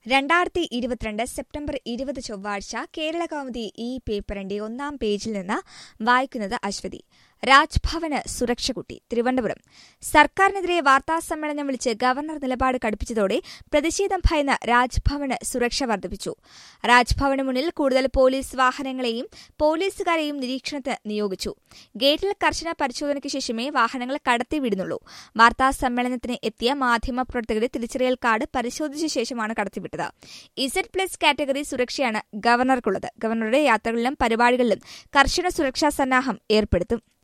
രണ്ടായിരത്തി ഇരുപത്തിരണ്ട് സെപ്റ്റംബർ ഇരുപത് ചൊവ്വാഴ്ച കേരള കൗമുദി ഈ പേപ്പറിന്റെ ഒന്നാം പേജിൽ നിന്ന് വായിക്കുന്നത് അശ്വതി രാജ്ഭവന് സുരക്ഷ കൂട്ടി തിരുവനന്തപുരം സർക്കാരിനെതിരെ വാർത്താസമ്മേളനം വിളിച്ച് ഗവർണർ നിലപാട് കടുപ്പിച്ചതോടെ പ്രതിഷേധം ഭയന്ന് രാജ്ഭവന് സുരക്ഷ വർദ്ധിപ്പിച്ചു രാജ്ഭവന് മുന്നിൽ കൂടുതൽ പോലീസ് വാഹനങ്ങളെയും പോലീസുകാരെയും നിരീക്ഷണത്തിന് നിയോഗിച്ചു ഗേറ്റിൽ കർശന പരിശോധനയ്ക്ക് ശേഷമേ വാഹനങ്ങൾ കടത്തിവിടുന്നുള്ളൂ വാർത്താ സമ്മേളനത്തിന് എത്തിയ മാധ്യമപ്രവർത്തകരുടെ തിരിച്ചറിയൽ കാർഡ് പരിശോധിച്ച ശേഷമാണ് കടത്തിവിട്ടത് ഇസഡ് പ്ലസ് കാറ്റഗറി സുരക്ഷയാണ് ഗവർണർക്കുള്ളത് ഗവർണറുടെ യാത്രകളിലും പരിപാടികളിലും കർശന സുരക്ഷാ സന്നാഹം ഏർപ്പെടുത്തും